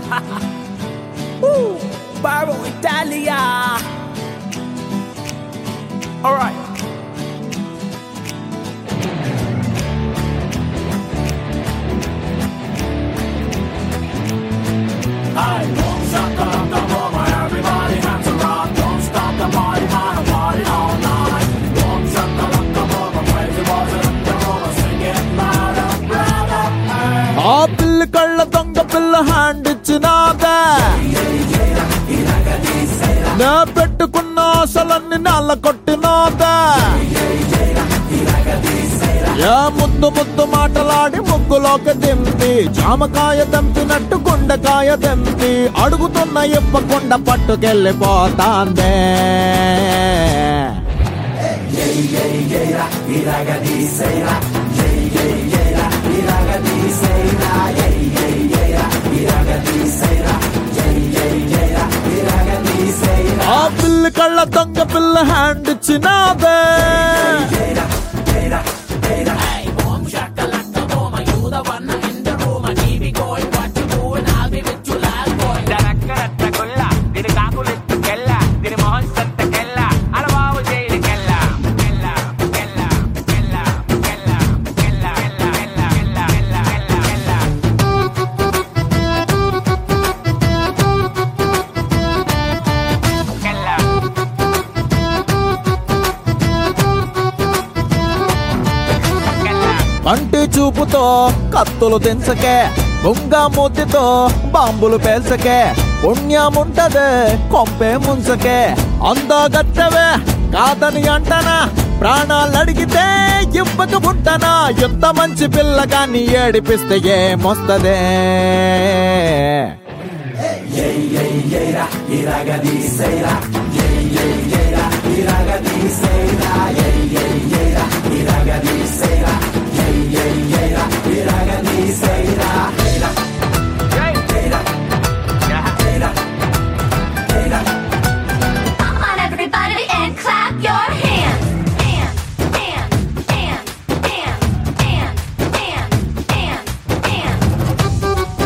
Woo! Baro Italia. All right. I won't shut the the mama, everybody hands are up. Don't stop the party, man, party all night. Won't shut the the mama, crazy boys in the room, sing it louder, brother. Hey. ఆ పిల్ల కళ్ళ దొంగ పిల్ల hand ఇచ్చినాదే నే పెట్టుకున్న ఆశలన్నీ నల్ల కొట్టినాదే ఏ ముద్దు ముద్దు మాటలాడి ముగ్గులోకి దింపి జామకాయ దంపినట్టు గుండెకాయ దింపి అడుగుతున్న ఇప్పకుండా పట్టుకెళ్ళిపోతాందే ఆ పిల్ల కళ్ళ దొంగ పిల్ల హ్యాండ్ ఇచ్చినాదే దరక్కరత్తగొల్ల, దీని కాకులెత్తుకెళ్ళ, దీని మొహం సత్తకెళ్ళ, అలవావు జైలుకెళ్ళ. కెళ్ళ, కెళ్ళ, కెళ్ళ, కెళ్ళ, కెళ్ళ, కెళ్ళ, కెళ్ళ, కెళ్ళ, కెళ్ళ, కెళ్ళ, కెళ్ళ. కెళ్ళ. కెళ్ళ. కంటి చూపుతో కత్తులు తెంచకే బొంగ మూతితో బాంబులు పేల్చకే పుణ్యముంటదే కొంపే ముంచకే అందగత్తవే కాదని అంటనా ప్రాణాలు అడిగితే ఇవ్వక పుట్టనా ఎంత మంచి పిల్ల కానీ ఏడిపిస్తే ఏమొస్తదే Come on, everybody, and clap your hands. Hands, hands, hands, hands, hands, hands, hands.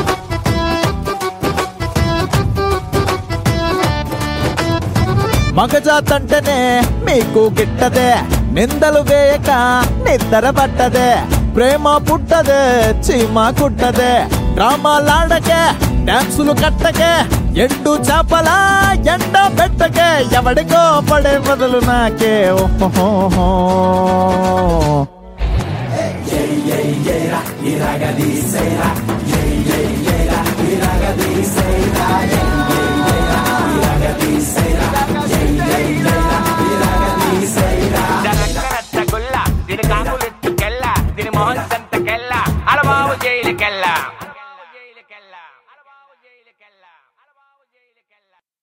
మగజాతంటేనే మీకు గిట్టదే నిందలు వేయక నిద్ర పట్టదే ప్రేమ పుట్టదే చీమ కుట్టదే డ్రామాలాడకే డాన్సులు కట్టకే ఎండు చేపలా ఎండ పెట్టకే ఎవడికో పడే బదులు నాకే ఓహో దరక్కరత్తగొల్ల, దీని కాకులెత్తుకెళ్ళ, దీని మొహం సత్తకెళ్ళ, అలవావు జైలుకెళ్ళ